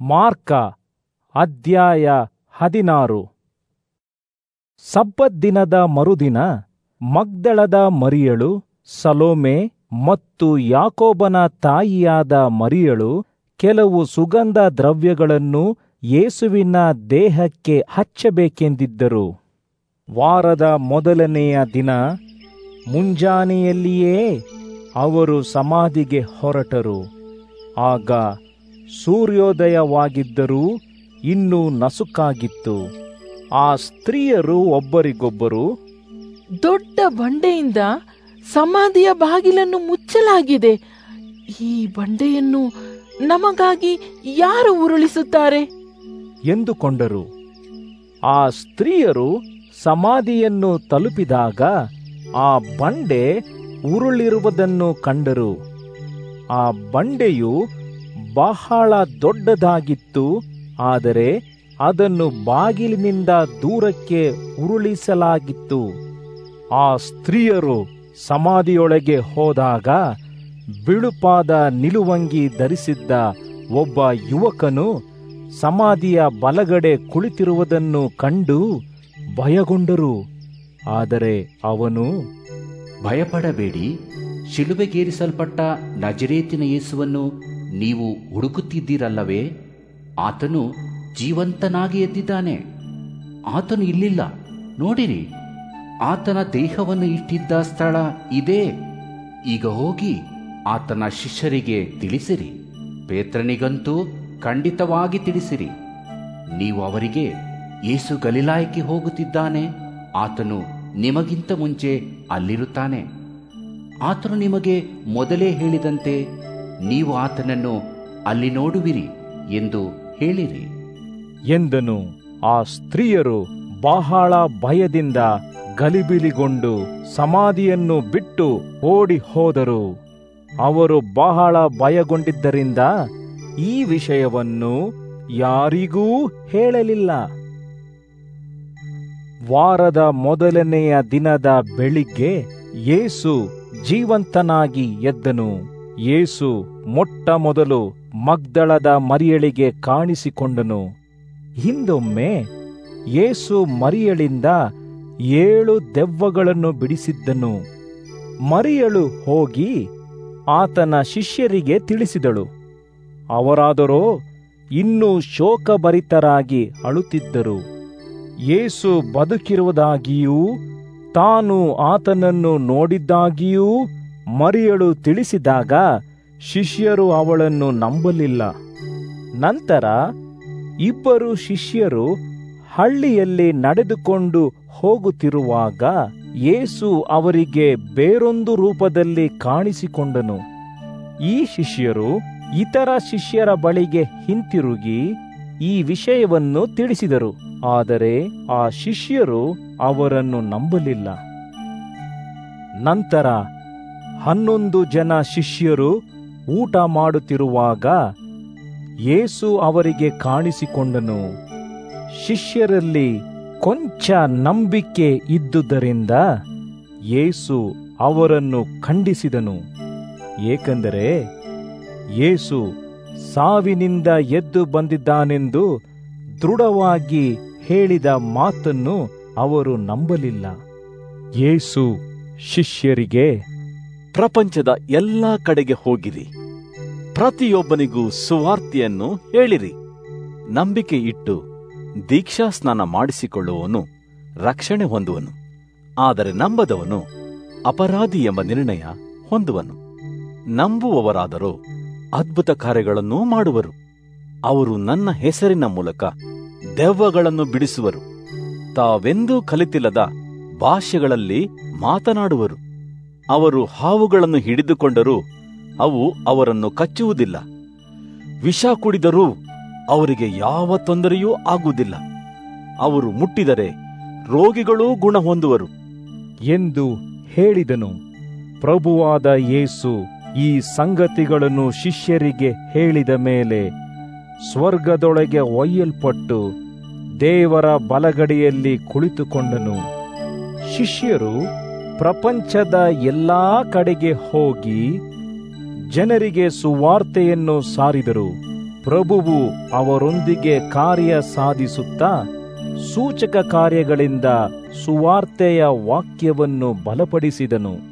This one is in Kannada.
ಮಾರ್ಕ ಅಧ್ಯಾಯ ಹದಿನಾರು ಸಬ್ಬತ್ ದಿನದ ಮರುದಿನ ಮಗ್ದಳದ ಮರಿಯಳು ಸಲೋಮೆ ಮತ್ತು ಯಾಕೋಬನ ತಾಯಿಯಾದ ಮರಿಯಳು ಕೆಲವು ಸುಗಂಧ ದ್ರವ್ಯಗಳನ್ನು ಯೇಸುವಿನ ದೇಹಕ್ಕೆ ಹಚ್ಚಬೇಕೆಂದಿದ್ದರು ವಾರದ ಮೊದಲನೆಯ ದಿನ ಮುಂಜಾನೆಯಲ್ಲಿಯೇ ಅವರು ಸಮಾಧಿಗೆ ಹೊರಟರು ಆಗ ಸೂರ್ಯೋದಯವಾಗಿದ್ದರೂ ಇನ್ನೂ ನಸುಕಾಗಿತ್ತು ಆ ಸ್ತ್ರೀಯರು ಒಬ್ಬರಿಗೊಬ್ಬರು ದೊಡ್ಡ ಬಂಡೆಯಿಂದ ಸಮಾಧಿಯ ಬಾಗಿಲನ್ನು ಮುಚ್ಚಲಾಗಿದೆ ಈ ಬಂಡೆಯನ್ನು ನಮಗಾಗಿ ಯಾರು ಉರುಳಿಸುತ್ತಾರೆ ಎಂದುಕೊಂಡರು ಆ ಸ್ತ್ರೀಯರು ಸಮಾಧಿಯನ್ನು ತಲುಪಿದಾಗ ಆ ಬಂಡೆ ಉರುಳಿರುವುದನ್ನು ಕಂಡರು ಆ ಬಂಡೆಯು ಬಹಳ ದೊಡ್ಡದಾಗಿತ್ತು ಆದರೆ ಅದನ್ನು ಬಾಗಿಲಿನಿಂದ ದೂರಕ್ಕೆ ಉರುಳಿಸಲಾಗಿತ್ತು ಆ ಸ್ತ್ರೀಯರು ಸಮಾಧಿಯೊಳಗೆ ಹೋದಾಗ ಬಿಳುಪಾದ ನಿಲುವಂಗಿ ಧರಿಸಿದ್ದ ಒಬ್ಬ ಯುವಕನು ಸಮಾಧಿಯ ಬಲಗಡೆ ಕುಳಿತಿರುವುದನ್ನು ಕಂಡು ಭಯಗೊಂಡರು ಆದರೆ ಅವನು ಭಯಪಡಬೇಡಿ ಶಿಲುಬೆಗೇರಿಸಲ್ಪಟ್ಟ ನಜರೇತಿನ ಯೇಸುವನ್ನು ನೀವು ಹುಡುಕುತ್ತಿದ್ದೀರಲ್ಲವೇ ಆತನು ಜೀವಂತನಾಗಿ ಎದ್ದಿದ್ದಾನೆ ಆತನು ಇಲ್ಲಿಲ್ಲ ನೋಡಿರಿ ಆತನ ದೇಹವನ್ನು ಇಟ್ಟಿದ್ದ ಸ್ಥಳ ಇದೇ ಈಗ ಹೋಗಿ ಆತನ ಶಿಷ್ಯರಿಗೆ ತಿಳಿಸಿರಿ ಪೇತ್ರನಿಗಂತೂ ಖಂಡಿತವಾಗಿ ತಿಳಿಸಿರಿ ನೀವು ಅವರಿಗೆ ಯೇಸು ಗಲಿಲಾಯಕ್ಕೆ ಹೋಗುತ್ತಿದ್ದಾನೆ ಆತನು ನಿಮಗಿಂತ ಮುಂಚೆ ಅಲ್ಲಿರುತ್ತಾನೆ ಆತನು ನಿಮಗೆ ಮೊದಲೇ ಹೇಳಿದಂತೆ ನೀವು ಆತನನ್ನು ಅಲ್ಲಿ ನೋಡುವಿರಿ ಎಂದು ಹೇಳಿರಿ ಎಂದನು ಆ ಸ್ತ್ರೀಯರು ಬಹಳ ಭಯದಿಂದ ಗಲಿಬಿಲಿಗೊಂಡು ಸಮಾಧಿಯನ್ನು ಬಿಟ್ಟು ಓಡಿ ಹೋದರು ಅವರು ಬಹಳ ಭಯಗೊಂಡಿದ್ದರಿಂದ ಈ ವಿಷಯವನ್ನು ಯಾರಿಗೂ ಹೇಳಲಿಲ್ಲ ವಾರದ ಮೊದಲನೆಯ ದಿನದ ಬೆಳಿಗ್ಗೆ ಯೇಸು ಜೀವಂತನಾಗಿ ಎದ್ದನು ಯೇಸು ಮೊಟ್ಟ ಮೊದಲು ಮಗ್ದಳದ ಮರಿಯಳಿಗೆ ಕಾಣಿಸಿಕೊಂಡನು ಹಿಂದೊಮ್ಮೆ ಯೇಸು ಮರಿಯಳಿಂದ ಏಳು ದೆವ್ವಗಳನ್ನು ಬಿಡಿಸಿದ್ದನು ಮರಿಯಳು ಹೋಗಿ ಆತನ ಶಿಷ್ಯರಿಗೆ ತಿಳಿಸಿದಳು ಅವರಾದರೋ ಇನ್ನೂ ಶೋಕಭರಿತರಾಗಿ ಅಳುತ್ತಿದ್ದರು ಯೇಸು ಬದುಕಿರುವುದಾಗಿಯೂ ತಾನು ಆತನನ್ನು ನೋಡಿದ್ದಾಗಿಯೂ ಮರಿಯಳು ತಿಳಿಸಿದಾಗ ಶಿಷ್ಯರು ಅವಳನ್ನು ನಂಬಲಿಲ್ಲ ನಂತರ ಇಬ್ಬರು ಶಿಷ್ಯರು ಹಳ್ಳಿಯಲ್ಲಿ ನಡೆದುಕೊಂಡು ಹೋಗುತ್ತಿರುವಾಗ ಯೇಸು ಅವರಿಗೆ ಬೇರೊಂದು ರೂಪದಲ್ಲಿ ಕಾಣಿಸಿಕೊಂಡನು ಈ ಶಿಷ್ಯರು ಇತರ ಶಿಷ್ಯರ ಬಳಿಗೆ ಹಿಂತಿರುಗಿ ಈ ವಿಷಯವನ್ನು ತಿಳಿಸಿದರು ಆದರೆ ಆ ಶಿಷ್ಯರು ಅವರನ್ನು ನಂಬಲಿಲ್ಲ ನಂತರ ಹನ್ನೊಂದು ಜನ ಶಿಷ್ಯರು ಊಟ ಮಾಡುತ್ತಿರುವಾಗ ಯೇಸು ಅವರಿಗೆ ಕಾಣಿಸಿಕೊಂಡನು ಶಿಷ್ಯರಲ್ಲಿ ಕೊಂಚ ನಂಬಿಕೆ ಇದ್ದುದರಿಂದ ಯೇಸು ಅವರನ್ನು ಖಂಡಿಸಿದನು ಏಕೆಂದರೆ ಯೇಸು ಸಾವಿನಿಂದ ಎದ್ದು ಬಂದಿದ್ದಾನೆಂದು ದೃಢವಾಗಿ ಹೇಳಿದ ಮಾತನ್ನು ಅವರು ನಂಬಲಿಲ್ಲ ಯೇಸು ಶಿಷ್ಯರಿಗೆ ಪ್ರಪಂಚದ ಎಲ್ಲಾ ಕಡೆಗೆ ಹೋಗಿರಿ ಪ್ರತಿಯೊಬ್ಬನಿಗೂ ಸುವಾರ್ತೆಯನ್ನು ಹೇಳಿರಿ ನಂಬಿಕೆ ಇಟ್ಟು ದೀಕ್ಷಾ ಸ್ನಾನ ಮಾಡಿಸಿಕೊಳ್ಳುವವನು ರಕ್ಷಣೆ ಹೊಂದುವನು ಆದರೆ ನಂಬದವನು ಅಪರಾಧಿ ಎಂಬ ನಿರ್ಣಯ ಹೊಂದುವನು ನಂಬುವವರಾದರೋ ಅದ್ಭುತ ಕಾರ್ಯಗಳನ್ನೂ ಮಾಡುವರು ಅವರು ನನ್ನ ಹೆಸರಿನ ಮೂಲಕ ದೆವ್ವಗಳನ್ನು ಬಿಡಿಸುವರು ತಾವೆಂದೂ ಕಲಿತಿಲ್ಲದ ಭಾಷೆಗಳಲ್ಲಿ ಮಾತನಾಡುವರು ಅವರು ಹಾವುಗಳನ್ನು ಹಿಡಿದುಕೊಂಡರೂ ಅವು ಅವರನ್ನು ಕಚ್ಚುವುದಿಲ್ಲ ವಿಷ ಕುಡಿದರೂ ಅವರಿಗೆ ಯಾವ ತೊಂದರೆಯೂ ಆಗುವುದಿಲ್ಲ ಅವರು ಮುಟ್ಟಿದರೆ ರೋಗಿಗಳೂ ಗುಣ ಹೊಂದುವರು ಎಂದು ಹೇಳಿದನು ಪ್ರಭುವಾದ ಯೇಸು ಈ ಸಂಗತಿಗಳನ್ನು ಶಿಷ್ಯರಿಗೆ ಹೇಳಿದ ಮೇಲೆ ಸ್ವರ್ಗದೊಳಗೆ ಒಯ್ಯಲ್ಪಟ್ಟು ದೇವರ ಬಲಗಡೆಯಲ್ಲಿ ಕುಳಿತುಕೊಂಡನು ಶಿಷ್ಯರು ಪ್ರಪಂಚದ ಎಲ್ಲಾ ಕಡೆಗೆ ಹೋಗಿ ಜನರಿಗೆ ಸುವಾರ್ತೆಯನ್ನು ಸಾರಿದರು ಪ್ರಭುವು ಅವರೊಂದಿಗೆ ಕಾರ್ಯ ಸಾಧಿಸುತ್ತಾ ಸೂಚಕ ಕಾರ್ಯಗಳಿಂದ ಸುವಾರ್ತೆಯ ವಾಕ್ಯವನ್ನು ಬಲಪಡಿಸಿದನು